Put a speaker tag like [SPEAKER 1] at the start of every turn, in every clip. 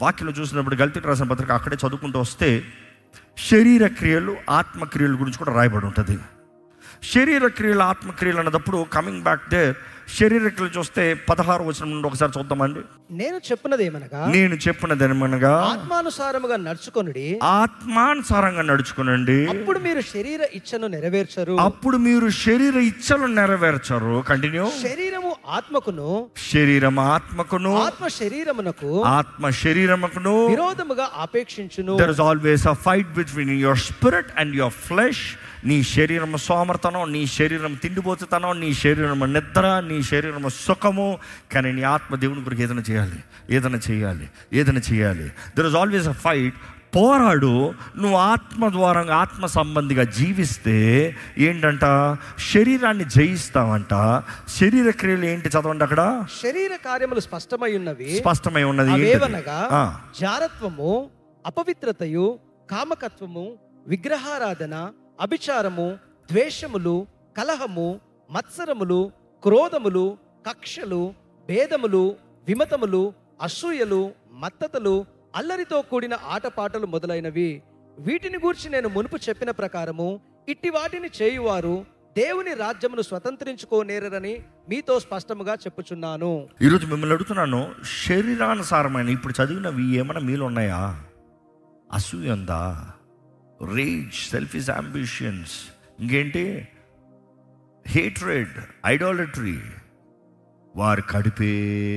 [SPEAKER 1] వాక్యంలో చూసినప్పుడు గల్తీ రాసిన పత్రిక అక్కడే చదువుకుంటూ వస్తే శరీర క్రియలు ఆత్మక్రియల గురించి కూడా రాయబడి ఉంటుంది శరీర క్రియలు ఆత్మక్రియలు అన్నదప్పుడు కమింగ్ బ్యాక్ దే శరీర క్రియలు చూస్తే పదహారు వచనం నుండి ఒకసారి చూద్దామండి
[SPEAKER 2] నేను చెప్పినది ఏమనగా
[SPEAKER 1] నేను చెప్పినది ఏమనగా
[SPEAKER 2] ఆత్మానుసారముగా నడుచుకొనుడి
[SPEAKER 1] ఆత్మానుసారంగా నడుచుకునండి
[SPEAKER 2] అప్పుడు మీరు శరీర ఇచ్చను నెరవేర్చరు
[SPEAKER 1] అప్పుడు మీరు శరీర ఇచ్చలు నెరవేర్చరు కంటిన్యూ
[SPEAKER 2] శరీరము ఆత్మకును
[SPEAKER 1] శరీరం ఆత్మకును
[SPEAKER 2] ఆత్మ శరీరమునకు
[SPEAKER 1] ఆత్మ శరీరముకును
[SPEAKER 2] విరోధముగా ఆపేక్షించును
[SPEAKER 1] there is always a fight between your spirit and your flesh నీ శరీరం సోమర్తనం నీ శరీరం తిండిపోతుతనం నీ శరీరం నిద్ర నీ శరీరం సుఖము కానీ నీ ఆత్మ దేవుని కొరకు ఏదైనా చేయాలి ఏదైనా చేయాలి ఏదైనా చేయాలి there is always a fight పోరాడు నువ్వు ఆత్మ ద్వారా ఆత్మ సంబంధిగా జీవిస్తే ఏంటంట శరీరాన్ని జయిస్తావంట శరీర క్రియలు ఏంటి చదవండి అక్కడ
[SPEAKER 2] శరీర కార్యములు స్పష్టమై ఉన్నవి
[SPEAKER 1] స్పష్టమై ఉన్నది ఏంటిది?
[SPEAKER 2] అవేవనగా
[SPEAKER 1] ఆ.
[SPEAKER 2] జారత్వము అపవిత్రతయు కామకత్వము విగ్రహారాధన అభిచారము ద్వేషములు కలహము మత్సరములు క్రోధములు కక్షలు భేదములు విమతములు అసూయలు మత్తతలు అల్లరితో కూడిన ఆటపాటలు మొదలైనవి వీటిని గూర్చి నేను మునుపు చెప్పిన ప్రకారము ఇట్టి వాటిని చేయువారు దేవుని రాజ్యమును స్వతంత్రించుకోనేరని మీతో స్పష్టముగా చెప్పుచున్నాను
[SPEAKER 1] ఈరోజు మిమ్మల్ని అడుగుతున్నాను శరీరానుసారమైన ఇప్పుడు చదివినవి ఏమైనా మీలో ఉన్నాయా అసూయ ఉందా రేజ్ సెల్ఫిస్ అంబిషన్స్ ఇంకేంటి హేట్రెడ్ ఐడాలట్రీ వారి కడిపే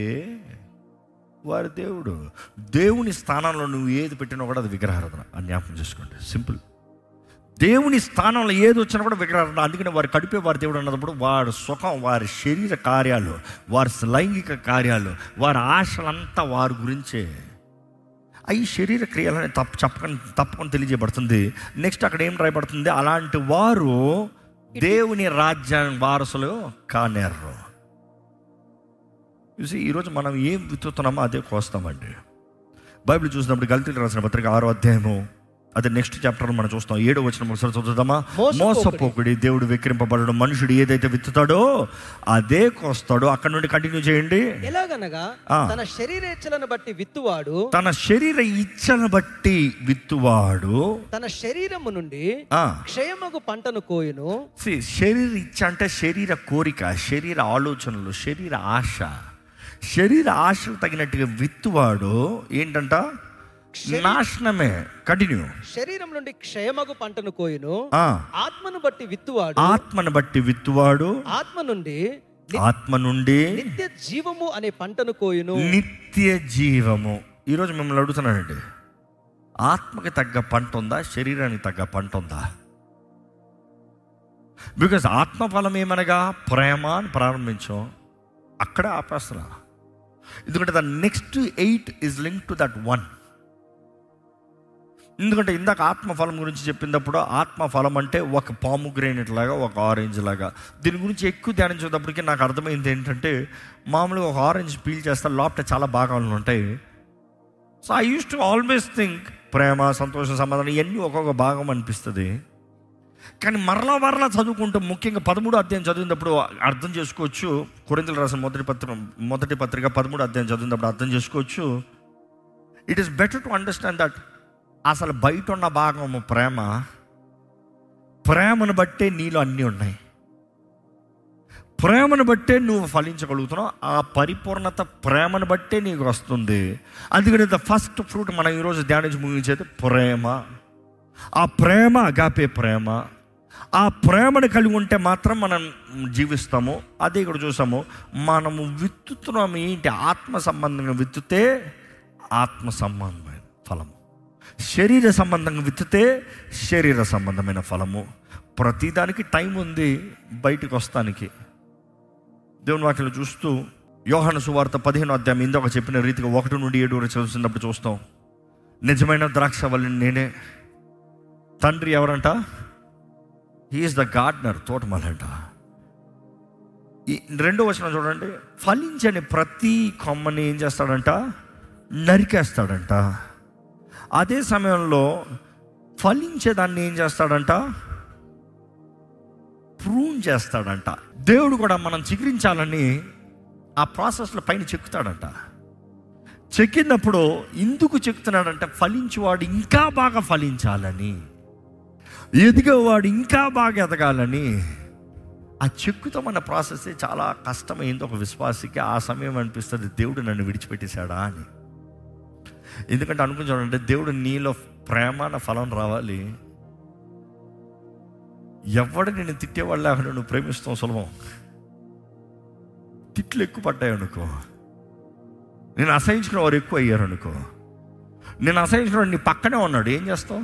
[SPEAKER 1] వారి దేవుడు దేవుని స్థానంలో నువ్వు ఏది పెట్టినా కూడా అది విగ్రహారాధన అని జ్ఞాపకం చేసుకోండి సింపుల్ దేవుని స్థానంలో ఏది వచ్చినా కూడా విగ్రహారాధన అందుకని వారి కడిపే వారి దేవుడు అన్నప్పుడు వారి సుఖం వారి శరీర కార్యాలు వారి లైంగిక కార్యాలు వారి ఆశలంతా వారి గురించే అవి శరీర క్రియలని తప్ప చెప్పకని తప్పకుండా తెలియజేయబడుతుంది నెక్స్ట్ అక్కడ ఏం రాయబడుతుంది అలాంటి వారు దేవుని రాజ్యాన్ని వారసులు కానేర్రు చూసి ఈరోజు మనం ఏం విత్తుతున్నామో అదే కోస్తామండి బైబిల్ చూసినప్పుడు గల్తీలు రాసిన పత్రిక ఆరో అధ్యాయము అదే నెక్స్ట్ చాప్టర్ మనం చూస్తాం ఏడో వచ్చిన ఒకసారి చదువుదామా
[SPEAKER 2] మోసపోకుడి.
[SPEAKER 1] మోసపోకుడి దేవుడు విక్రింపబడడు మనుషుడు ఏదైతే విత్తుతాడో అదే కోస్తాడో అక్కడ నుండి కంటిన్యూ చేయండి
[SPEAKER 2] ఎలాగనగా
[SPEAKER 1] ఆ.
[SPEAKER 2] తన శరీరేచ్ఛలను బట్టి విత్తువాడు
[SPEAKER 1] తన శరీర ఇచ్చను బట్టి విత్తువాడు
[SPEAKER 2] తన శరీరము నుండి
[SPEAKER 1] ఆ,
[SPEAKER 2] క్షయమగు పంటను కోయును
[SPEAKER 1] see, శరీర ఇచ్చ అంటే శరీర కోరిక శరీర ఆలోచనలు శరీర ఆశ శరీర ఆశలు తగినట్టుగా విత్తువాడు ఏంటంట నాశనమే కంటిన్యూ
[SPEAKER 2] శరీరం నుండి క్షయమగు పంటను కోయును
[SPEAKER 1] ఆ,
[SPEAKER 2] ఆత్మను బట్టి విత్తువాడు
[SPEAKER 1] ఆత్మను బట్టి విత్తువాడు
[SPEAKER 2] ఆత్మ నుండి ని-
[SPEAKER 1] ఆత్మ నుండి
[SPEAKER 2] నిత్య జీవము అనే పంటను కోయును
[SPEAKER 1] నిత్య జీవము ఈరోజు మిమ్మల్ని అడుగుతున్నానండి ఆత్మకి తగ్గ పంట ఉందా శరీరానికి తగ్గ పంట ఉందా బికాస్ ఆత్మఫలం ఏమనగా ప్రేమ అని ప్రారంభించాం అక్కడే ఆపేస్తున్నా ఎందుకంటే the next eight is link to that one ఎందుకంటే ఇందాక ఆత్మఫలం గురించి చెప్పినప్పుడు ఆత్మఫలం అంటే ఒక పాము గ్రైనట్ లాగా ఒక ఆరెంజ్ లాగా దీని గురించి ఎక్కువ ధ్యానించేటప్పటికి నాకు అర్థమైంది ఏంటంటే మామూలుగా ఒక ఆరెంజ్ పీల్ చేస్తే లోపల చాలా భాగాలు ఉంటాయి so I use to always think ప్రేమ సంతోషం సమాధానం ఇవన్నీ ఒక్కొక్క భాగం అనిపిస్తుంది కానీ మరలా మరలా చదువుకుంటూ ముఖ్యంగా పదమూడు అధ్యాయం చదివినప్పుడు అర్థం చేసుకోవచ్చు కొరింతలు రాసిన మొదటి పత్రిక మొదటి పత్రిక పదమూడు అధ్యాయం చదివినప్పుడు అర్థం చేసుకోవచ్చు it is better to understand that అసలు బయట ఉన్న భాగం ప్రేమ ప్రేమను బట్టే నీలో అన్నీ ఉన్నాయి ప్రేమను బట్టే నువ్వు ఫలించగలుగుతున్నావు ఆ పరిపూర్ణత ప్రేమను బట్టే నీకు వస్తుంది అందుకని ద ఫస్ట్ ఫ్రూట్ మనం ఈరోజు ధ్యానించి ముగించేది ప్రేమ ఆ ప్రేమ అగాపే ప్రేమ ఆ ప్రేమను కలిగి ఉంటే మాత్రం మనం జీవిస్తాము అదే ఇక్కడ చూసాము మనము విత్తుతున్నాం ఏంటి ఆత్మ సంబంధంగా విత్తుతే ఆత్మ సంబంధమైన ఫలము శరీర సంబంధంగా విత్తితే శరీర సంబంధమైన ఫలము ప్రతిదానికి టైం ఉంది బయటికి వస్తానికి దేవుని వాక్యం చూస్తూ యోహాను సువార్త పదిహేను అధ్యాయం ఇందాక చెప్పిన రీతిగా ఒకటి నుండి ఏడు వరకు చదువుతున్నప్పుడు చూస్తాం నిజమైన ద్రాక్ష వల్లి నేనే తండ్రి ఎవరంట హీఈస్ ద గార్డనర్ తోటమలంట ఈ రెండో వచనం చూడండి ఫలించని ప్రతి కొమ్మని ఏం చేస్తాడంట నరికేస్తాడంట అదే సమయంలో ఫలించేదాన్ని ఏం చేస్తాడంట ప్రూన్ చేస్తాడంట దేవుడు కూడా మనం చిగురించాలని ఆ ప్రాసెస్లో పైన చెక్కుతాడంట చెక్కినప్పుడు ఎందుకు చెక్తున్నాడంటే ఫలించేవాడు ఇంకా బాగా ఫలించాలని ఎదిగేవాడు ఇంకా బాగా ఎదగాలని ఆ చెక్కుతామన్న ప్రాసెస్ చాలా కష్టమైంది ఒక విశ్వాసికి ఆ సమయం అనిపిస్తుంది దేవుడు నన్ను విడిచిపెట్టేశాడా అని ఎందుకంటే అనుకుంటాడంటే దేవుడు నీలో ప్రేమ అన్న ఫలం రావాలి ఎవడు నేను తిట్టేవాళ్ళు లేకుండా నువ్వు ప్రేమిస్తావు సులభం తిట్లు ఎక్కువ పడ్డాయి అనుకో నేను అసహించుకున్న వారు ఎక్కువ అయ్యారు అనుకో నేను అసహించిన వాడు నీ పక్కనే ఉన్నాడు ఏం చేస్తావు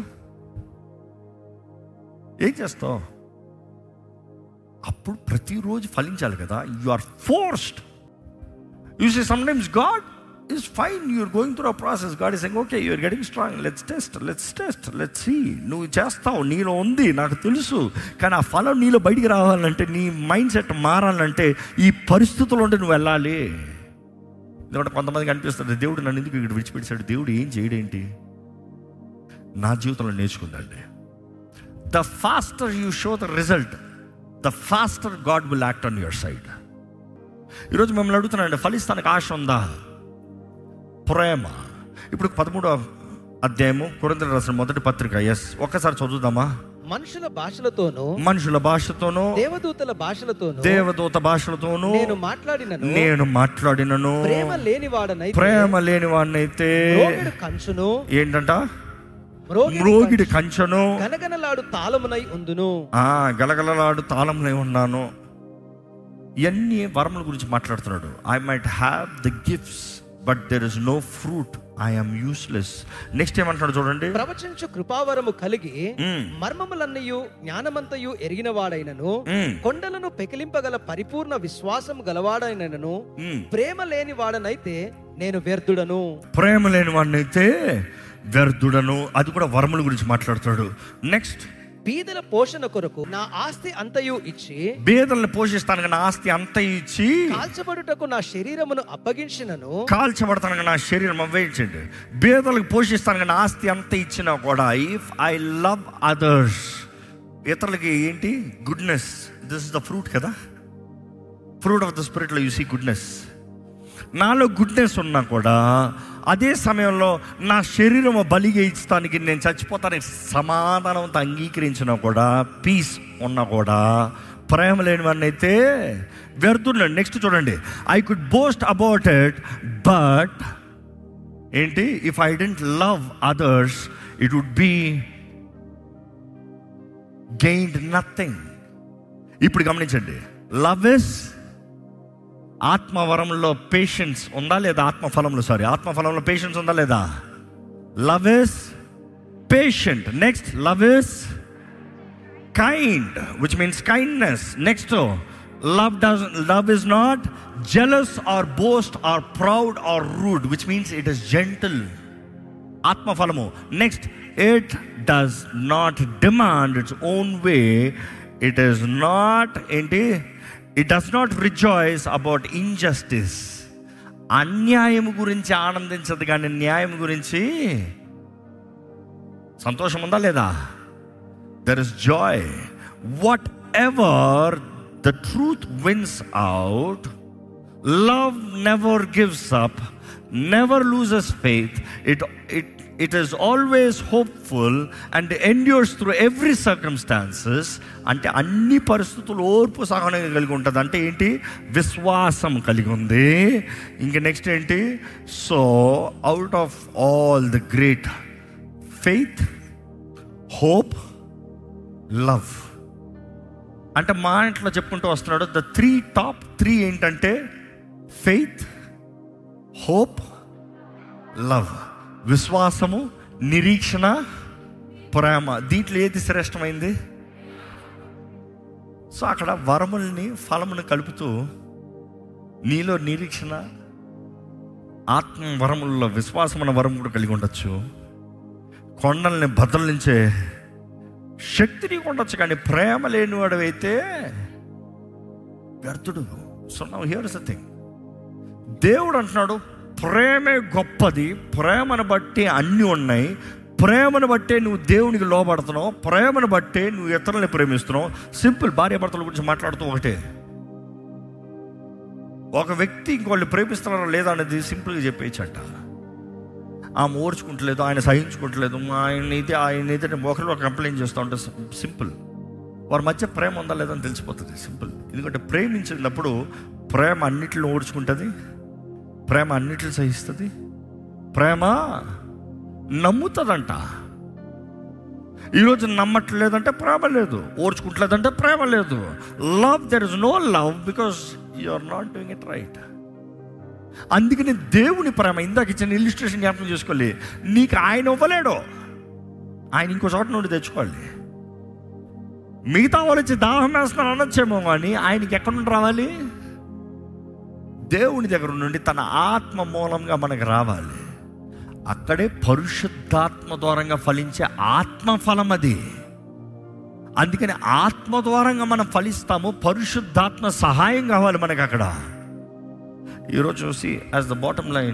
[SPEAKER 1] ఏం చేస్తావు అప్పుడు ప్రతిరోజు ఫలించాలి కదా you are forced you say sometimes God is fine you're going through a process God is okay you're getting strong let's test let's test let's see నువ్వు చేస్తావు నీలో ఉంది నాకు తెలుసు కానీ ఆ ఫలం నీలో బయటికి రావాలంటే నీ మైండ్ సెట్ మారాలంటే ఈ పరిస్థితుల్లో ఉంటే నువ్వు వెళ్ళాలి ఎందుకంటే కొంతమందికి అనిపిస్తుంది దేవుడు నన్ను ఎందుకు ఇక్కడ విడిచిపెట్టాడు దేవుడు ఏం చేయడేంటి నా జీవితంలో నేర్చుకుందండి the faster you show the result the faster God will act on your side ఈరోజు మిమ్మల్ని అడుగుతున్నానండి ఫలిస్తానికి ఆశ ఉందా ప్రేమ ఇప్పుడు పదమూడో అధ్యాయము కురందర రాసిన మొదటి పత్రిక ఎస్ ఒక్కసారి చదువుదామా
[SPEAKER 2] మనుషుల భాషలతోనూ
[SPEAKER 1] మనుషుల భాషతోనూ
[SPEAKER 2] దేవదూతల భాషలతోనూ
[SPEAKER 1] దేవదూత భాషలోను
[SPEAKER 2] నేను మాట్లాడినను
[SPEAKER 1] నేను మాట్లాడినను
[SPEAKER 2] ప్రేమ లేనివాడనై
[SPEAKER 1] ప్రేమ లేని వాడినైతే
[SPEAKER 2] మ్రోగిడు కంచును
[SPEAKER 1] ఏంటంట
[SPEAKER 2] మ్రోగిడి
[SPEAKER 1] మ్రోగిడి కంచను
[SPEAKER 2] గనగనలాడు తాళమునై ఉందును
[SPEAKER 1] ఆ గలగలలాడు తాళంలో ఉన్నాను ఇవన్నీ వరముల గురించి మాట్లాడుతున్నాడు I might have the gifts but there is no fruit I'm useless next ఏమంటున్నాడు చూడండి
[SPEAKER 2] ప్రవచించు కృపావరము కలిగి
[SPEAKER 1] మ్మ్.
[SPEAKER 2] మర్మములన్నయు జ్ఞానమంతయు ఎరిగిన వాడైనను
[SPEAKER 1] మ్మ్.
[SPEAKER 2] కొండలను పెకిలింపగల పరిపూర్ణ విశ్వాసము గలవాడైనను
[SPEAKER 1] మ్మ్.
[SPEAKER 2] ప్రేమ లేని వాడనైతే నేను వ్యర్థుడను
[SPEAKER 1] ప్రేమ లేని వాడినైతే వ్యర్థుడను అది కూడా వరముల గురించి మాట్లాడుతాడు నెక్స్ట్
[SPEAKER 2] బీదల పోషణ కొరకు నా ఆస్తి అంతయు ఇచ్చి
[SPEAKER 1] బేదల్ని పోషిస్తానికి నా ఆస్తి అంత ఇచ్చి
[SPEAKER 2] కాల్చబడుటకు నా శరీరమును అప్పగించినను
[SPEAKER 1] కాల్చబడతానికి నా శరీరం అవ్వేయించండి బేదలకు పోషిస్తానికి నా ఆస్తి అంత ఇచ్చినా కూడా ఇఫ్ ఐ లవ్ అదర్స్ ఇతరులకి ఏంటి goodness this is the fruit కదా ఫ్రూట్ ఆఫ్ ద స్పిరిట్లో యూ సీ గుడ్నెస్ నాలో గుడ్నెస్ ఉన్నా కూడా అదే సమయంలో నా శరీరం బలిగా ఇచ్చడానికి నేను చచ్చిపోతానికి సమాధానంతో అంగీకరించినా కూడా పీస్ ఉన్నా కూడా ప్రేమ లేని వాడిని అయితే వ్యర్థున్నాడు నెక్స్ట్ చూడండి I could boast about it but ఏంటి if I don't love others it would be gained nothing ఇప్పుడు గమనించండి లవ్ ఇస్ ఆత్మవరంలో పేషెన్స్ ఉందా లేదా ఆత్మఫలంలో సారీ ఆత్మఫలంలో పేషెన్స్ ఉందా లేదా love is patient next love is kind which means kindness next love does love is not jealous or boast or proud or rude which means it is gentle ఆత్మఫలము next it does not demand its own way it is not ఏంటి it does not rejoice about injustice అన్యాయం గురించి ఆనందించదు కానీ న్యాయం గురించి సంతోషం ఉందా లేదా there is joy whatever the truth wins out love never gives up never loses faith it it it is always hopeful and endures through every circumstances అంటే అన్ని పరిస్థితులు ఓర్పు సహనం కలిగి ఉంటుంది అంటే ఏంటి విశ్వాసం కలిగి ఉంది ఇంక నెక్స్ట్ ఏంటి so out of all the great faith hope love అంటే మా ఇంట్లో చెప్పుకుంటూ వస్తున్నాడు ద త్రీ టాప్ త్రీ ఏంటంటే ఫెయిత్ హోప్ లవ్ విశ్వాసము నిరీక్షణ ప్రేమ దీంట్లో ఏది శ్రేష్టమైంది సో అక్కడ వరముల్ని ఫలమును కలుపుతూ నీలో నిరీక్షణ ఆత్మ వరముల్లో విశ్వాసమైన వరం కూడా కలిగి ఉండొచ్చు కొండల్ని బదలించే శక్తి నీకు ఉండొచ్చు కానీ ప్రేమ లేనివాడు అయితే వ్యర్థుడు so now here is the thing దేవుడు అంటున్నాడు ప్రేమే గొప్పది ప్రేమను బట్టి అన్నీ ఉన్నాయి ప్రేమను బట్టే నువ్వు దేవునికి లోబడుతున్నావు ప్రేమను బట్టే నువ్వు ఇతరులని ప్రేమిస్తున్నావు సింపుల్ భార్యాభర్తల గురించి మాట్లాడుతూ ఒకటే ఒక వ్యక్తి ఇంకోళ్ళు ప్రేమిస్తున్నారా లేదా అనేది సింపుల్గా చెప్పేయచ్చంట ఆమె ఓర్చుకుంటలేదు ఆయన సహించుకుంటలేదు ఆయన ఇది ఆయన ఇది ఒకరిలో కంప్లైంట్ చేస్తూ ఉంటే సింపుల్ వారి మధ్య ప్రేమ ఉందా లేదని తెలిసిపోతుంది సింపుల్ ఎందుకంటే ప్రేమించినప్పుడు ప్రేమ అన్నిటిని ఓడ్చుకుంటుంది ప్రేమ అన్నిటిని సహిస్తుంది ప్రేమ నమ్ముతుందంట ఈరోజు నమ్మట్లేదంటే ప్రేమ లేదు ఓర్చుకుంటలేదంటే ప్రేమ లేదు love there is no love because you are not doing it right అందుకని దేవుని ప్రేమ ఇందాక ఇచ్చిన ఇల్లుస్ట్రేషన్ జ్ఞాపకం చేసుకోవాలి నీకు ఆయన ఇవ్వలేడు ఆయన ఇంకో చోట నుండి తెచ్చుకోవాలి మిగతా వాళ్ళు వచ్చి దాహం వేస్తున్నారు అనొచ్చేమో కానీ ఆయనకి ఎక్కడి నుండి రావాలి దేవుని దగ్గర నుండి తన ఆత్మ మూలంగా మనకు రావాలి అక్కడే పరిశుద్ధాత్మ ద్వారంగా ఫలించే ఆత్మ ఫలం అది అందుకని ఆత్మ ద్వారంగా మనం ఫలిస్తాము పరిశుద్ధాత్మ సహాయం కావాలి మనకు అక్కడ ఈరోజు చూసి యాజ్ ద బాటమ్ లైన్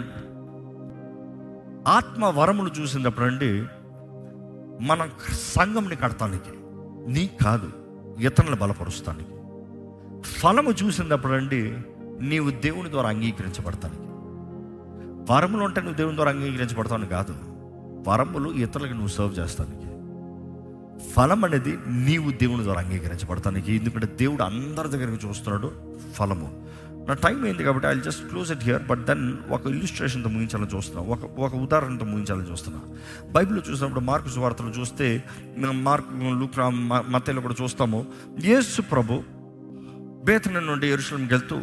[SPEAKER 1] ఆత్మ వరములు చూసినప్పుడు అండి మన సంఘంని కడతానికి నీ కాదు ఇతరులను బలపరుస్తానికి ఫలము చూసినప్పుడు అండి నీవు దేవుని ద్వారా అంగీకరించబడతానికి వరములు ఉంటే నువ్వు దేవుని ద్వారా అంగీకరించబడతాను కాదు వరములు ఇతరులకు నువ్వు సర్వ్ చేస్తానికి ఫలం అనేది నీవు దేవుని ద్వారా అంగీకరించబడతానికి ఎందుకంటే దేవుడు అందరి దగ్గరికి చూస్తున్నాడు ఫలము నా టైం అయింది కాబట్టి I just close it here but then ఒక ఇల్లుస్ట్రేషన్తో ముగించాలని చూస్తున్నా ఒక ఒక ఉదాహరణతో ముగించాలని చూస్తున్నా బైబిల్లో చూసినప్పుడు మార్కు సువార్తలు చూస్తే మనం మార్కు లూక్ మత్తలో కూడా చూస్తాము యేసు ప్రభు బేతన నుండి ఎరుశలంకి వెళ్తూ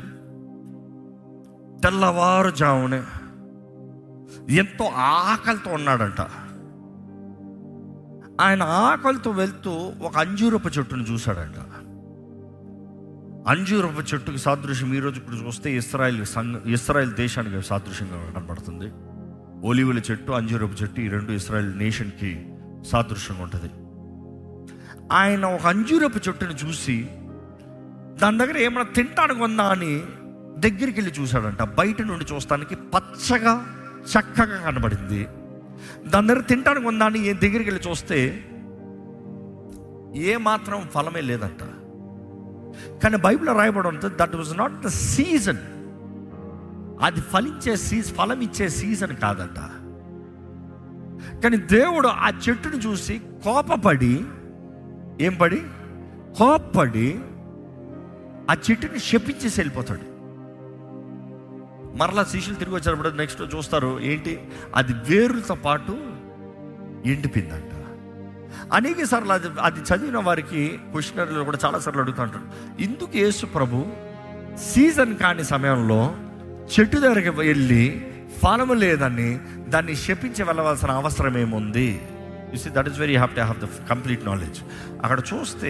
[SPEAKER 1] తెల్లవారుజామునే ఎంతో ఆకలితో ఉన్నాడంట ఆయన ఆకలితో వెళ్తూ ఒక అంజూరపు చెట్టును చూశాడంట అంజూరపు చెట్టుకి సాదృశ్యం ఈరోజు ఇప్పుడు చూస్తే ఇస్రాయల్ సంఘ ఇస్రాయల్ దేశానికి సాదృశ్యంగా కనబడుతుంది ఒలివుల చెట్టు అంజూరపు చెట్టు ఈ రెండు ఇస్రాయల్ నేషన్కి సాదృశ్యంగా ఉంటుంది ఆయన ఒక అంజూరపు చెట్టుని చూసి దాని దగ్గర ఏమైనా తింటానికి ఉందా అని దగ్గరికి వెళ్ళి చూశాడంట బయట నుండి చూస్తానికి పచ్చగా చక్కగా కనబడింది దాని దగ్గర తింటానికి ఉందా అని ఏ దగ్గరికి వెళ్ళి చూస్తే ఏ మాత్రం ఫలమే లేదంట కానీ బైబిల్లో రాయబడి ఉంటుంది that was not the season అది ఫలించే సీజ్ ఫలం ఇచ్చే సీజన్ కాదంట కానీ దేవుడు ఆ చెట్టును చూసి కోపపడి ఏం పడి కోపపడి ఆ చెట్టుని శపించేసి వెళ్ళిపోతాడు మరలా శిష్యులు తిరిగి వచ్చినప్పుడు నెక్స్ట్ చూస్తారు ఏంటి అది వేరుతో పాటు ఎండిపోయిందంట అనేక సార్లు అది అది చదివిన వారికి క్వశ్చనర్లు కూడా చాలాసార్లు అడుగుతుంటారు ఎందుకు యేసు ప్రభు సీజన్ కాని సమయంలో చెట్టు దగ్గరికి వెళ్ళి ఫలము లేదని దాన్ని శపించి వెళ్ళవలసిన అవసరం ఏముంది you see that is very have to have the complete knowledge అక్కడ చూస్తే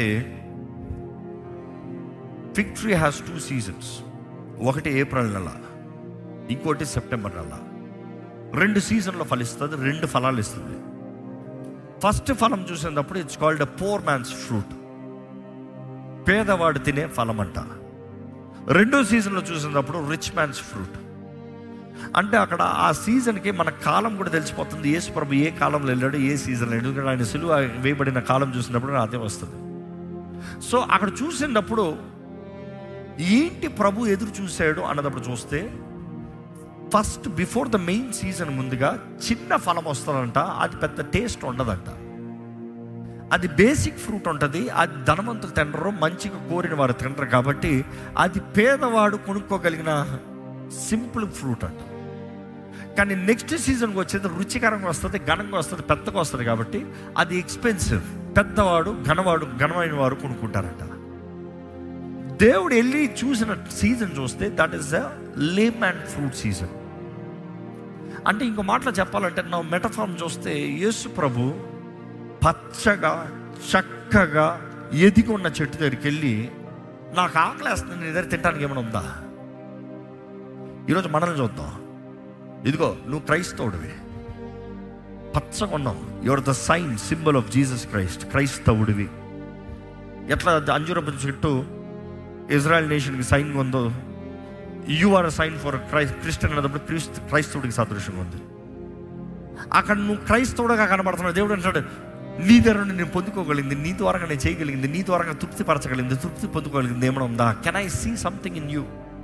[SPEAKER 1] fig tree has two seasons ఒకటి ఏప్రిల్ నెల ఇంకోటి సెప్టెంబర్ నెల రెండు సీజన్లో ఫలిస్తుంది రెండు ఫలాలు ఇస్తుంది ఫస్ట్ ఫలం చూసినప్పుడు it's called a poor man's fruit పేదవాడు తినే ఫలం అంట రెండో సీజన్లో చూసినప్పుడు రిచ్ మ్యాన్స్ ఫ్రూట్ అంటే అక్కడ ఆ సీజన్కి మన కాలం కూడా తెలిసిపోతుంది యేసు ప్రభు ఏ కాలంలో వెళ్ళాడు ఏ సీజన్లో ఎందుకంటే ఆయన సిలువ వేయబడిన కాలం చూసినప్పుడు అదే వస్తుంది సో అక్కడ చూసినప్పుడు ఏంటి ప్రభు ఎదురు చూశాడు అన్నదప్పుడు చూస్తే first before the main season ముందుగా చిన్న ఫలం వస్తుందంట అది పెద్ద టేస్ట్ ఉండదంట అది బేసిక్ ఫ్రూట్ ఉంటుంది అది ధనవంతులు తినరు మంచిగా కోరిన వారు తినరు కాబట్టి అది పేదవాడు కొనుక్కోగలిగిన సింపుల్ ఫ్రూట్ అంట కానీ నెక్స్ట్ సీజన్కి వచ్చేది రుచికరంగా వస్తుంది ఘనంగా వస్తుంది పెద్దగా వస్తుంది కాబట్టి అది ఎక్స్పెన్సివ్ పెద్దవాడు ఘనవాడు ఘనమైన వారు కొనుక్కుంటారంట దేవుడు వెళ్ళి చూసిన సీజన్ చూస్తే that is the lame and fruit season అంటే ఇంకో మాటలో చెప్పాలంటే నా మెటఫామ్ చూస్తే యేసు ప్రభు పచ్చగా చక్కగా ఎదిగి ఉన్న చెట్టు దగ్గరికి వెళ్ళి నాకు ఆకలేస్తుంది నీ దగ్గర తినడానికి ఏమైనా ఉందా ఈరోజు మనల్ని చూద్దాం ఇదిగో నువ్వు క్రైస్తవుడివి పచ్చగా ఉన్నావు your the sign symbol of Jesus Christ క్రైస్తవుడివి ఎట్లా అంజూరపు చెట్టు ఇజ్రాయెల్ నేషన్కి సైన్ ఉందో you are sign for Christ Christian అన్నప్పుడు క్రీస్తు క్రైస్తవుడికి సాదృశ్యంగా ఉంది అక్కడ నువ్వు క్రైస్తవుడుగా కనబడుతున్నావు దేవుడు అంటాడు నీ దగ్గర నుండి నేను పొందుకోగలిగింది నీ ద్వారా నేను చేయగలిగింది నీ ద్వారా తృప్తి పరచగలిగింది తృప్తి పొందుకోగలిగింది ఏమైనా ఉందా can I see something in you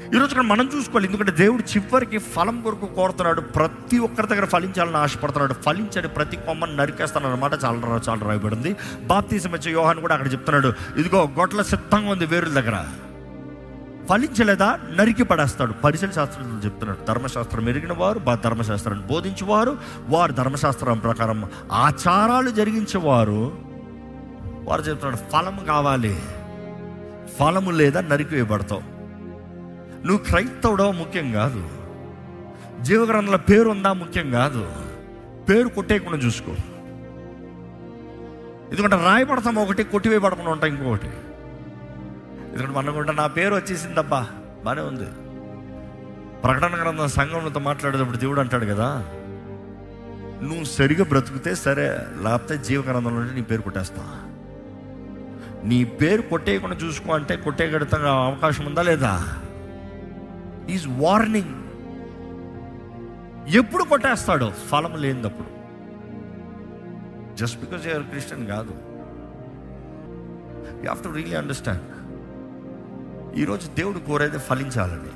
[SPEAKER 1] ఈరోజు ఇక్కడ మనం చూసుకోవాలి ఎందుకంటే దేవుడు చివరికి ఫలం కొరకు కోరుతున్నాడు ప్రతి ఒక్కరి దగ్గర ఫలించాలని ఆశపడుతున్నాడు ఫలించని ప్రతి కొమ్మను నరికేస్తాను అనమాట చాలా చాలా రాయబడింది బాప్తీసం వచ్చే యోహాన్ కూడా అక్కడ చెప్తున్నాడు ఇదిగో గొట్ల సిద్ధంగా ఉంది వేరుల దగ్గర ఫలించలేదా నరికి పడేస్తాడు పరిశీల శాస్త్రం చెప్తున్నాడు ధర్మశాస్త్రం ఎరిగిన వారు బా ధర్మశాస్త్రాన్ని బోధించేవారు వారు ధర్మశాస్త్రం ప్రకారం ఆచారాలు జరిగించేవారు వారు చెప్తున్నాడు ఫలం కావాలి ఫలము లేదా నరికి వేయబడతావు నువ్వు క్రైస్తవుడో ముఖ్యం కాదు జీవగ్రంథంలో పేరు ఉందా ముఖ్యం కాదు పేరు కొట్టేయకుండా చూసుకో ఎందుకంటే రాయబడతాం ఒకటి కొట్టివేయబడకుండా ఉంటాం ఇంకొకటి ఎందుకంటే మనం కూడా నా పేరు వచ్చేసిందబ్బా బాగానే ఉంది ప్రకటన గ్రంథం సంఘంతో మాట్లాడేటప్పుడు దేవుడు అంటాడు కదా నువ్వు సరిగా బ్రతుకుతే సరే లేకపోతే జీవగ్రంథంలో నుండి నీ పేరు కొట్టేస్తా నీ పేరు కొట్టేయకుండా చూసుకో అంటే కొట్టేయగడతా అవకాశం ఉందా లేదా ఈజ్ వార్నింగ్ ఎప్పుడు కొట్టేస్తాడు ఫలం లేనిదప్పుడు జస్ట్ బికాజ్ యూఆర్ క్రిస్టియన్ కాదు you have to really understand ఈరోజు దేవుడు కోరేది ఫలించాలని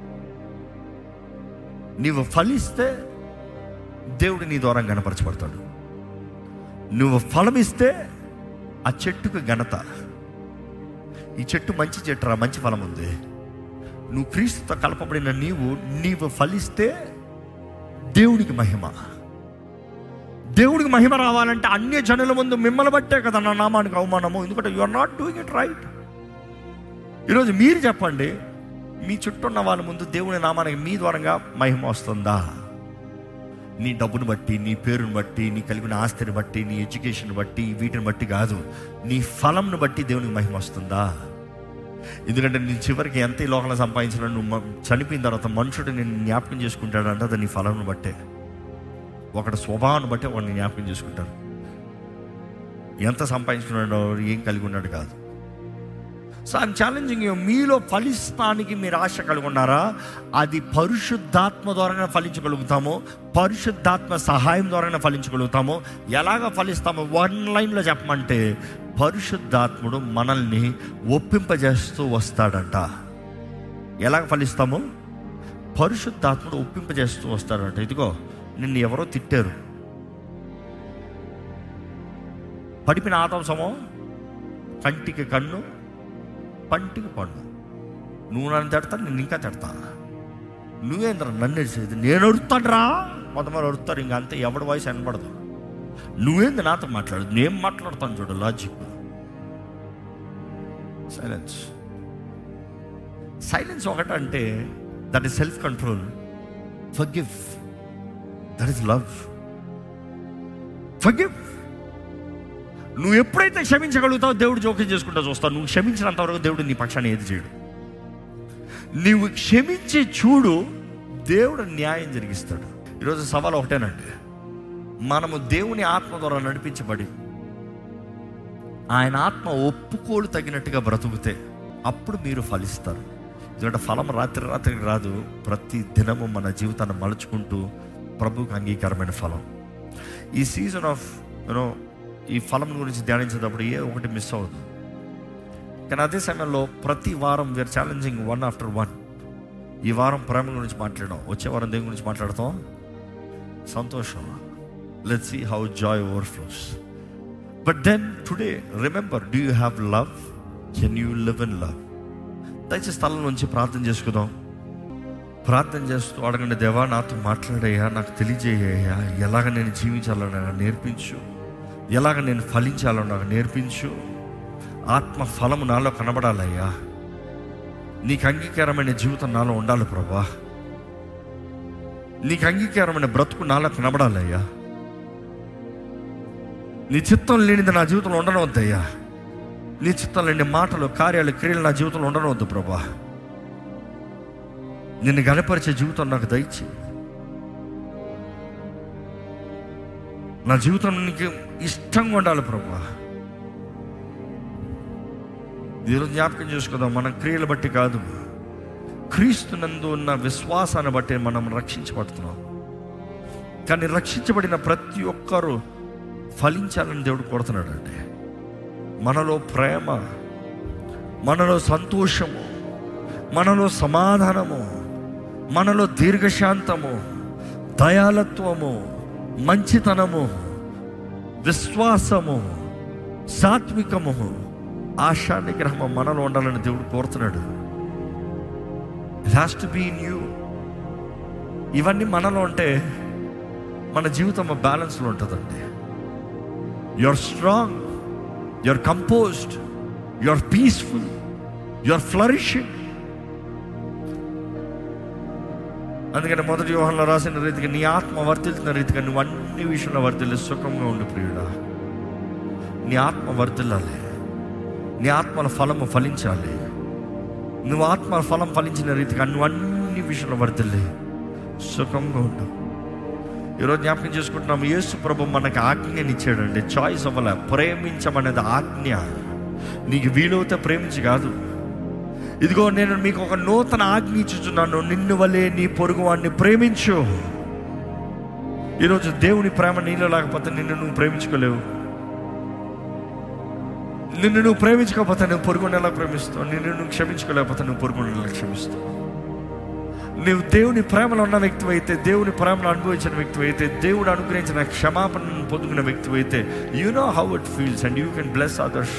[SPEAKER 1] నీవు ఫలిస్తే దేవుడు నీ ద్వారా గణపరచబడతాడు నువ్వు ఫలమిస్తే ఆ చెట్టుకు ఘనత ఈ చెట్టు మంచి చెట్టు రా మంచి ఫలం ఉంది నువ్వు క్రీస్తుతో కలపబడిన నీవు నీవు ఫలిస్తే దేవుడికి మహిమ దేవుడికి మహిమ రావాలంటే అన్య జనుల ముందు మిమ్మల్ని బట్టే కదా నా నామానికి అవమానము ఎందుకంటే you are not doing it right ఈరోజు మీరు చెప్పండి మీ చుట్టూ ఉన్న వాళ్ళ ముందు దేవుని నామానికి మీ ద్వారంగా మహిమ వస్తుందా నీ డబ్బును బట్టి నీ పేరుని బట్టి నీ కలిగిన ఆస్తిని బట్టి నీ ఎడ్యుకేషన్ బట్టి వీటిని బట్టి కాదు నీ ఫలంను బట్టి దేవునికి మహిమ వస్తుందా ఎందుకంటే నీ చివరికి ఎంత ఈ లోకంలో సంపాదించినా నువ్వు మ- చనిపోయిన తర్వాత మనుషుడు నేను జ్ఞాపకం చేసుకుంటాడంటే అది నీ ఫలంను బట్టే ఒకటి స్వభావాన్ని బట్టి వాడిని జ్ఞాపకం చేసుకుంటారు ఎంత సంపాదించుకున్నాడో ఏం కలిగి ఉన్నాడు కాదు సో ఐమ్ ఛాలెంజింగ్ మీలో ఫలిస్తానికి మీరు ఆశ కలిగి ఉన్నారా అది పరిశుద్ధాత్మ ద్వారానే ఫలించగలుగుతాము పరిశుద్ధాత్మ సహాయం ద్వారానే ఫలించగలుగుతాము ఎలాగ ఫలిస్తాము వన్ లైన్లో చెప్పమంటే పరిశుద్ధాత్ముడు మనల్ని ఒప్పింపజేస్తూ వస్తాడంట ఎలాగ ఫలిస్తాము పరిశుద్ధాత్ముడు ఒప్పింపజేస్తూ వస్తాడంట ఇదిగో నిన్ను ఎవరో తిట్టారు పడిపిన ఆతంసమో కంటికి కన్ను పంటికి పన్ను నువ్వు నన్ను తిడతా నేను ఇంకా తిడతా నువ్వేంద్ర నన్ను ఎడిసేది నేను అడుగుతాడ్రా మొదమరు అడుగుతారు ఇంకా అంతే ఎవడి వయసు వినపడదు నువ్వేంది నాతో మాట్లాడు నేను మాట్లాడతాను చూడు లాజిక్ సైలెన్స్ సైలెన్స్ ఒకటంటే that is self control forgive that is love forgive నువ్వు ఎప్పుడైతే క్షమించగలుగుతావో దేవుడు జోక్యం చేసుకుంటా చూస్తావు నువ్వు క్షమించినంత వరకు దేవుడు నీ పక్షాన్ని ఏది చేయడు నువ్వు క్షమించి చూడు దేవుడు న్యాయం జరిగిస్తాడు ఈరోజు సవాల్ ఒకటేనండి మనము దేవుని ఆత్మ ద్వారా నడిపించబడి ఆయన ఆత్మ ఒప్పుకోలు తగినట్టుగా బ్రతుకుతే అప్పుడు మీరు ఫలిస్తారు ఎందుకంటే ఫలం రాత్రి రాత్రికి రాదు ప్రతి దినము మన జీవితాన్ని మలుచుకుంటూ ప్రభుకు అంగీకారమైన ఫలం ఈ సీజన్ ఆఫ్ యూనో ఈ ఫలం గురించి ధ్యానించేటప్పుడు ఏ ఒకటి మిస్ అవ్వదు కానీ అదే సమయంలో ప్రతి వారం we're challenging one after one ఈ వారం ప్రేమ గురించి మాట్లాడడం వచ్చే వారం దేని గురించి మాట్లాడతాం సంతోషం let see how joy overflows but then today remember do you have love can you live in love దయచేసి స్థలం నుంచి ప్రార్థన చేసుకుందాం ప్రార్థన చేస్తూ అడగండి దేవా నాతో మాట్లాడయ్యా నాకు తెలియజేయ్యా ఎలాగ నేను జీవించాలో నాకు నేర్పించు ఎలాగ నేను ఫలించాలో నాకు నేర్పించు ఆత్మ ఫలము నాలో కనబడాలయ్యా నీకు అంగీకారమైన జీవితం నాలో ఉండాలి ప్రభా నీకు అంగీకారమైన బ్రతుకు నాలో కనబడాలయ్యా నీ చిత్తం లేనిది నా జీవితంలో ఉండనవద్దయ్యా నీ చిత్తం లేని మాటలు కార్యాలు క్రియలు నా జీవితంలో ఉండనవద్దు ప్రభా నిన్ను గనపరిచే జీవితం నాకు దయచి నా జీవితం నీకు ఇష్టంగా ఉండాలి ప్రభా ఈరోజు జ్ఞాపకం చేసుకుందాం మన క్రియలు బట్టి కాదు క్రీస్తు నందు ఉన్న విశ్వాసాన్ని బట్టి మనం రక్షించబడుతున్నాం కానీ రక్షించబడిన ప్రతి ఒక్కరూ ఫలించాలని దేవుడు మనలో సమాధానము మనలో దీర్ఘశాంతము దయాలత్వము మంచితనము విశ్వాసము సాత్వికము ఆశా నిగ్రహము మనలో ఉండాలని దేవుడు కోరుతున్నాడు has to be in you ఇవన్నీ మనలో ఉంటే మన జీవితం బ్యాలెన్స్లో ఉంటుందండి you are strong you are composed you are peaceful you are flourishing అందుకని మొదటి వ్యూహంలో రాసిన రీతిగా నీ ఆత్మ వర్తిల్తున్న రీతిగా నువ్వు అన్ని విషయంలో వర్తిల్లి సుఖంగా ఉండు ప్రియుడా నీ ఆత్మ వర్తిల్లాలి నీ ఆత్మల ఫలము ఫలించాలి నువ్వు ఆత్మ ఫలం ఫలించిన రీతిగా నువ్వు అన్ని విషయంలో వర్తిల్లి సుఖంగా ఉండు ఈరోజు జ్ఞాపకం చేసుకుంటున్నాం యేసు ప్రభు మనకు ఆజ్ఞనిచ్చాడండి చాయిస్ అవ్వాల ప్రేమించమనేది ఆజ్ఞ నీకు వీలవుతే ప్రేమించి కాదు ఇదిగో నేను మీకు ఒక నూతన ఆజ్ఞ ఇచ్చుచున్నాను నిన్ను వలే నీ పొరుగు వాడిని ప్రేమించు ఈరోజు దేవుని ప్రేమ నీలో లేకపోతే నిన్ను నువ్వు ప్రేమించుకోలేవు నిన్ను నువ్వు ప్రేమించకపోతే నువ్వు పొరుగుని ఎలా ప్రేమిస్తావు నిన్ను నువ్వు క్షమించుకోలేకపోతే నువ్వు పొరుగుని ఎలా క్షమిస్తావు నువ్వు దేవుని ప్రేమలో ఉన్న వ్యక్తి అయితే దేవుని ప్రేమను అనుభవించిన వ్యక్తి అయితే దేవుడు అనుగ్రహించిన క్షమాపణను పొందుకున్న వ్యక్తి అయితే you know how it feels and you can bless others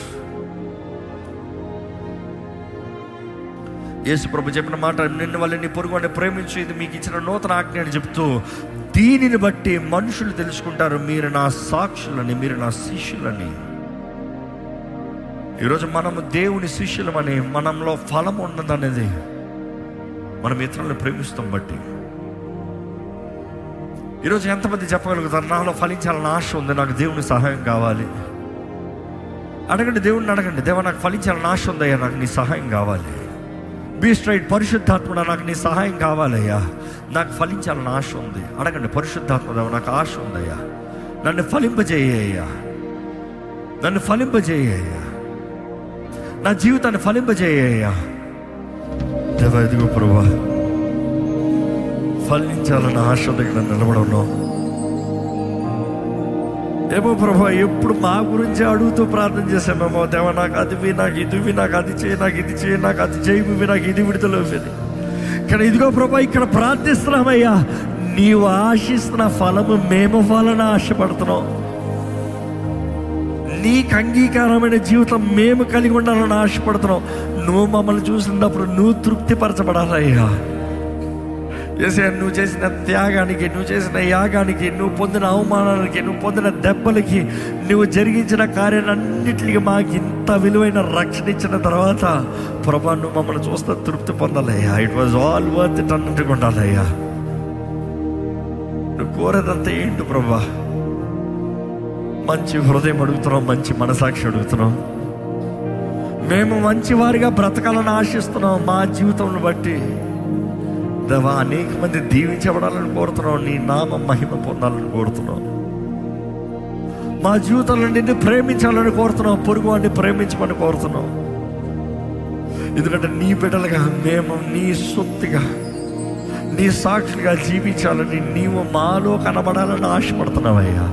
[SPEAKER 1] Yesu ప్రభు చెప్పిన మాట నిన్ను వల్ల నీ పొరుగు అని ప్రేమించు ఇది మీకు ఇచ్చిన నూతన ఆజ్ఞ అని చెప్తూ దీనిని బట్టి మనుషులు తెలుసుకుంటారు మీరు నా సాక్షులని మీరు నా శిష్యులని ఈరోజు మనము దేవుని శిష్యులమని మనంలో ఫలం ఉన్నదనేది మనం ఇతరులను ప్రేమిస్తాం బట్టి ఈరోజు ఎంతమంది చెప్పగలుగుతారు నాలో ఫలించాలని ఆశ ఉంది నాకు దేవుని సహాయం కావాలి అడగండి దేవుడిని అడగండి దేవ నాకు ఫలించాలని ఆశ ఉందయ్యా నాకు నీ సహాయం కావాలి బీ స్ట్రైట్ పరిశుద్ధాత్మ నాకు నీ సహాయం కావాలయ్యా నాకు ఫలించాలని ఆశ ఉంది అడగండి పరిశుద్ధాత్మ దేవ నాకు ఆశ ఉందయ్యా నన్ను ఫలింపజేయ్యా నన్ను ఫలింపజేయ్యా నా జీవితాన్ని ఫలింపజేయ్యా దేవ ఎదుగు ప్రభా ఫలించాలన్న ఆశ దగ్గర నిలబడను ఏమో ప్రభా ఎప్పుడు మా గురించి అడుగుతూ ప్రార్థన చేసామేమో దేవ నాకు అది ఇవి నాకు ఇది ఇవి నాకు అది చేయి నాకు ఇది చేయి నాకు అది చేయి ఇవి నాకు ఇది విడుదల ఇవ్వని కానీ ఇదిగో ప్రభా ఇక్కడ ప్రార్థిస్తున్నామయ్యా నీవు ఆశిస్తున్న ఫలము మేము వలన ఆశపడుతున్నాం నీకు అంగీకారమైన జీవితం మేము కలిగి ఉండాలని ఆశపడుతున్నాం నువ్వు మమ్మల్ని చూసినప్పుడు నువ్వు తృప్తిపరచబడాలయ్యా ఏసయ్య నువ్వు చేసిన త్యాగానికి నువ్వు చేసిన యాగానికి నువ్వు పొందిన అవమానానికి నువ్వు పొందిన దెబ్బలకి నువ్వు జరిగించిన కార్యాలన్నిటికీ మాకు ఇంత విలువైన రక్షణ ఇచ్చిన తర్వాత ప్రభా నువ్వు మమ్మల్ని చూస్తే తృప్తి పొందాలయ్యా it was all worth it అన్నట్టుగా ఉండాలయ్యా నువ్వు కోరేదంతా ఏంటి ప్రభా మంచి హృదయం అడుగుతున్నాం మంచి మనసాక్షి అడుగుతున్నాం మేము మంచి వారిగా బ్రతకాలని ఆశిస్తున్నాం మా జీవితంలో బట్టి దేవా అనేక మంది దీవించబడాలని కోరుతున్నాం నీ నామం మహిమ పొందాలని కోరుతున్నాం మా జీవితంలో నిన్ను ప్రేమించాలని కోరుతున్నాం పొరుగు వాడిని ప్రేమించమని కోరుతున్నాం ఎందుకంటే నీ బిడ్డలుగా మేము నీ సొత్తుగా నీ సాక్షులుగా జీవించాలని నీవు మాలో కనబడాలని ఆశపడుతున్నావయ్యా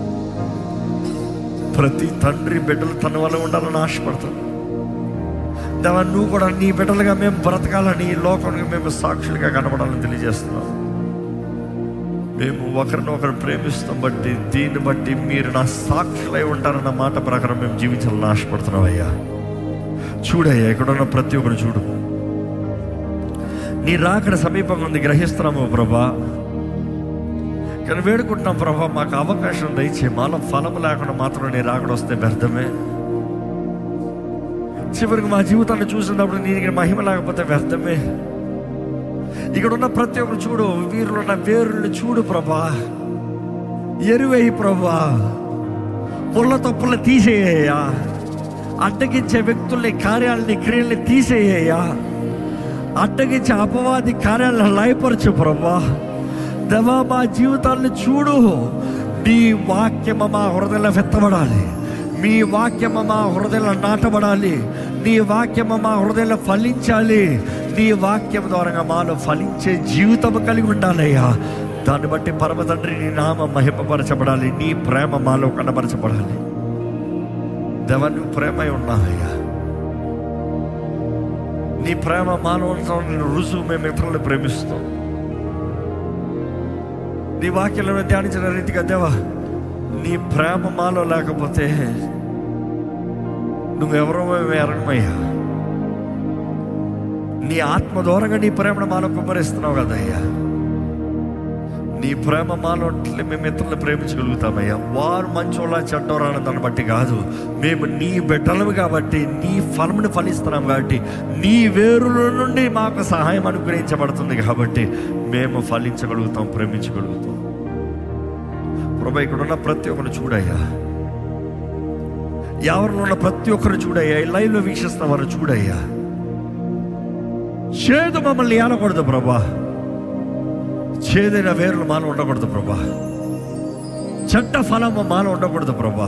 [SPEAKER 1] ప్రతి తండ్రి బిడ్డలు తన వల్ల ఉండాలని ఆశపడతాం దేవా నువ్వు కూడా నీ బిడ్డలుగా మేము బ్రతకాలని ఈ లోకంగా మేము సాక్షులుగా కనబడాలని తెలియజేస్తున్నాం మేము ఒకరిని ఒకరు ప్రేమిస్తాం బట్టి దీన్ని బట్టి మీరు నా సాక్షులై ఉంటారన్న మాట ప్రకారం మేము జీవించాలని ఆశపడుతున్నాం అయ్యా చూడయ్యా ఎక్కడున్న ప్రతి ఒక్కరు చూడు నీ రాకడ సమీపంగా ఉంది గ్రహిస్తున్నాము ప్రభా కానీ వేడుకుంటున్నాం ప్రభా మాకు అవకాశం దయచే మాలో ఫలం లేకుండా మాత్రం నీ రాకడ వస్తే వ్యర్థమే చివరికి మా జీవితాన్ని చూసినప్పుడు నీకు మహిమ లేకపోతే వ్యర్థమే ఇక్కడ ఉన్న ప్రతి ఒక్కరు చూడు వీరిలో ఉన్న వేరుల్ని చూడు ప్రభా ఎరువేయి ప్రభా పుల్ల తప్పులు తీసేయ్యా అడ్డగించే వ్యక్తుల్ని కార్యాలని క్రియల్ని తీసేయ్యా అడ్డగించే అపవాది కార్యాలను లయపరచు ప్రభా దేవా మా జీవితాన్ని చూడు నీ వాక్యమ మా హృదయంలో వెత్తబడాలి మీ వాక్యమ మా హృదయంలో నాటబడాలి నీ వాక్యమ మా హృదయంలో ఫలించాలి నీ వాక్యం ద్వారా మాలో ఫలించే జీవితం కలిగి ఉండాలయ్యా దాన్ని బట్టి పరమ తండ్రి నీ నామ మహిమపరచబడాలి నీ ప్రేమ మాలో కనబరచబడాలి దేవా నువ్వు ప్రేమై ఉన్నావయ్యా నీ ప్రేమ మానవ రుజువు మేము ఇతరులను ప్రేమిస్తాం నీ వాక్యంలో ధ్యానించిన రీతిగా దేవా నీ ప్రేమ మాలో లేకపోతే నువ్వెవరో మేము ఎరగమయ్యా నీ ఆత్మ దూరంగా నీ ప్రేమను మాలో కుమ్మరిస్తున్నావు కదయ్యా నీ ప్రేమ మాలో ఉంటే మేము ఇతరులను ప్రేమించగలుగుతామయ్యా వారు మంచోళ్ళ చెడ్డోరాని దాన్ని బట్టి కాదు మేము నీ బిడ్డలము కాబట్టి నీ ఫలముని ఫలిస్తున్నాం కాబట్టి నీ వేరుల నుండి మాకు సహాయం అనుగ్రహించబడుతుంది కాబట్టి మేము ఫలించగలుగుతాం ప్రేమించగలుగుతాం ప్రభా ఇక్కడ ఉన్న ప్రతి ఒక్కరు చూడయ్యా ఎవరిలో ఉన్న ప్రతి ఒక్కరు చూడయ్యా ఈ లైవ్లో వీక్షిస్తున్న వారు చూడయ్యా చేదు మమ్మల్ని ఏనకూడదు ప్రభా చేదైన వేర్లు మాలో ఉండకూడదు ప్రభా చెడ్డ ఫలము మాలో ఉండకూడదు ప్రభా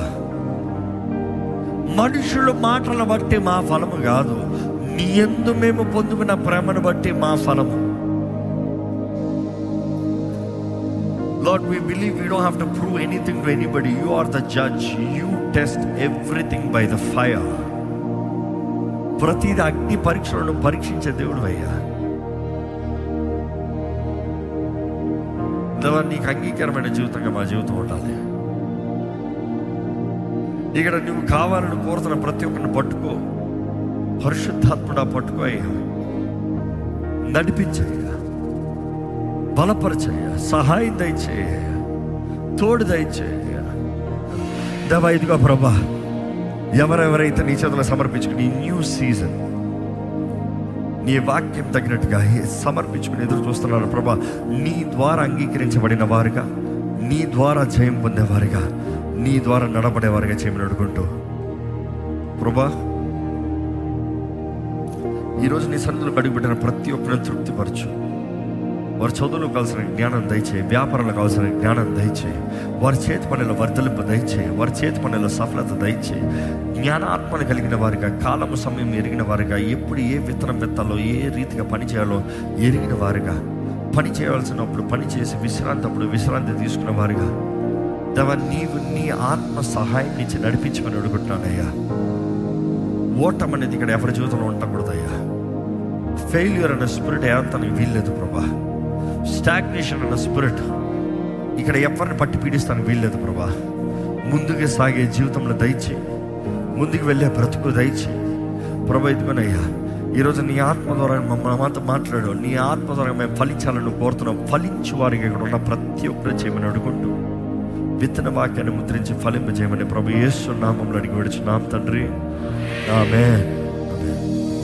[SPEAKER 1] మనుషుల మాటల బట్టి మా ఫలము కాదు నీ ఎందు మేము పొందుకున్న ప్రేమను బట్టి మా ఫలము Lord, we believe we don't have to prove anything to anybody. You are the judge. You test everything by the fire. ప్రతిది అగ్ని పరీక్షలను పరీక్షించే దేవుడు అయ్యా దేవా నీకు అంగీకారమైన జీవితంగా మా జీవితం ఉండాలి ఇక్కడ నువ్వు కావాలని కోరుతున్న ప్రతి ఒక్కరిని పట్టుకో పరిశుద్ధాత్ముడా పట్టుకో అయ్యా నడిపించయ్యా బలపరచయ్యా సహాయం దయచేయ తోడు దయచేయ దేవా ఇదిగో ప్రభా ఎవరెవరైతే నీ చేతులు సమర్పించుకుని న్యూ సీజన్ నీ వాక్యం తగినట్టుగా సమర్పించుకుని ఎదురు చూస్తున్నారు ప్రభా నీ ద్వారా అంగీకరించబడిన వారుగా నీ ద్వారా జయం పొందేవారుగా నీ ద్వారా నడబడేవారుగా చేయమని అడుగుంటూ ప్రభా ఈరోజు నీ సన్నిధిలో అడుగుపెట్టిన ప్రతి ఒక్కరిని తృప్తిపరచు వారి చదువులకు కావాల్సిన జ్ఞానం దయచేయి వ్యాపారాలకు కావాల్సిన జ్ఞానం దయచేయి వారి చేతి పనుల వర్ధలింపు దయచేయి వారి చేతి పనుల సఫలత దయచేయి జ్ఞానాత్మను కలిగిన వారిగా కాలము సమయం ఎరిగిన వారిగా ఎప్పుడు ఏ విత్తనం విత్తాలో ఏ రీతిగా పని చేయాలో ఎరిగిన వారిగా పని చేయవలసినప్పుడు పని చేసి విశ్రాంతి అప్పుడు విశ్రాంతి తీసుకున్న వారిగా దేవా నీవు నీ ఆత్మ సహాయం నుంచి నడిపించమని అడుగుతున్నానయ్యా ఓటం అనేది ఇక్కడ ఎవరి జీవితంలో ఉండకూడదయ్యా ఫెయిల్యూర్ అనే స్పిరిట్ ఏమంతానికి వీల్లేదు ప్రభా స్టాగ్నేషన్ అన్న స్పిరిట్ ఇక్కడ ఎవరిని పట్టి పీడిస్తానికి వీల్లేదు ప్రభా ముందుకు సాగే జీవితంలో దయచి ముందుకు వెళ్ళే బ్రతుకు దయచి ప్రభా ఇదిగోనయ్యా ఈరోజు నీ ఆత్మ ద్వారా మమ్మల్ని మాతో మాట్లాడు నీ ఆత్మ ద్వారా మేము ఫలించాలని కోరుతున్నాం ఫలించు వారికి ఇక్కడ ఉన్న ప్రతి ఒక్కరు చేయమని అడుగుంటూ విత్తన వాక్యాన్ని ముద్రించి ఫలింపజేయమని ప్రభు యేసు నామంలో అడిగి విడుచున్నాం తండ్రి ఆమె